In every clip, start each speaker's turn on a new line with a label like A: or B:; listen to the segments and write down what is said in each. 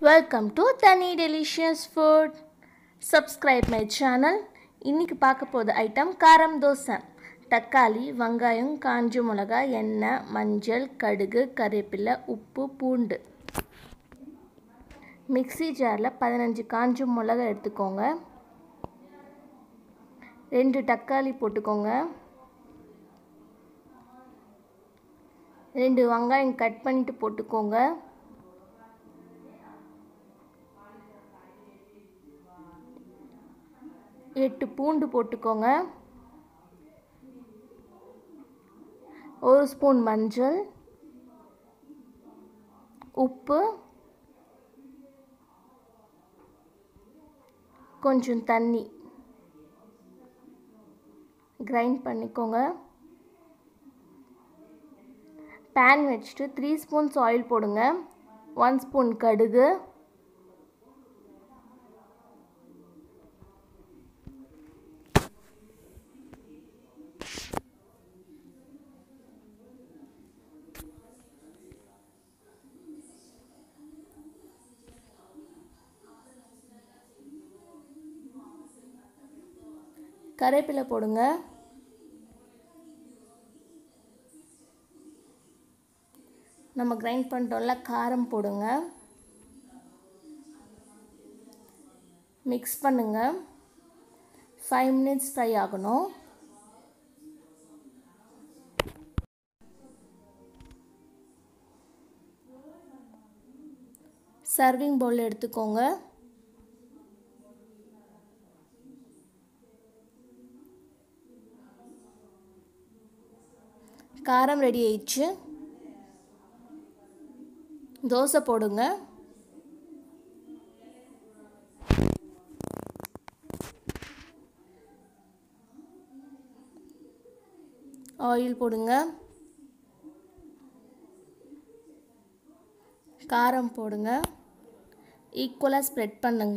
A: welcome to Thani delicious food subscribe my channel இன்றைக்கி பார்க்க போகிற ஐட்டம் காரம் தோசை தக்காளி வெங்காயம் காஞ்ச மிளகாய் எண்ணெய் மஞ்சள் கடுகு கருவேப்பிலை உப்பு பூண்டு மிக்ஸி ஜாரில் பதினஞ்சு காஞ்ச மிளகாய் எடுத்துக்கோங்க ரெண்டு தக்காளி போட்டுக்கோங்க ரெண்டு வெங்காயம் கட் பண்ணிட்டு போட்டுக்கோங்க எட்டு பூண்டு போட்டுக்கோங்க ஒரு ஸ்பூன் மஞ்சள் உப்பு கொஞ்சம் தண்ணி கிரைண்ட் பண்ணிக்கோங்க பேன் வச்சுட்டு த்ரீ ஸ்பூன்ஸ் ஆயில் போடுங்க ஒன் ஸ்பூன் கடுகு கருவேப்பிலை போடுங்க நம்ம கிரைண்ட் பண்ணிட்டோம்ல காரம் போடுங்க மிக்ஸ் பண்ணுங்க ஃபைவ் மினிட்ஸ் ஃப்ரை ஆகணும் சர்விங் பவுல் எடுத்துக்கோங்க காரம் ரெடி ஆயிடுச்சு தோசை போடுங்க ஆயில் போடுங்க காரம் போடுங்க ஈக்குவலாக ஸ்ப்ரெட் பண்ணுங்க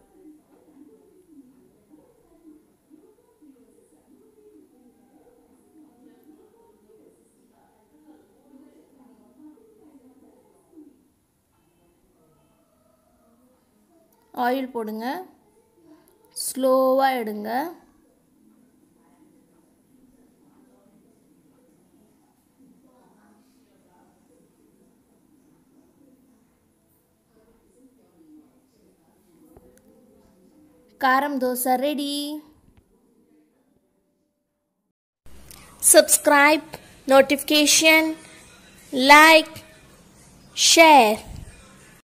A: ஆயில் போடுங்க ஸ்லோவாக எடுங்க காரம் dosa ready subscribe notification like share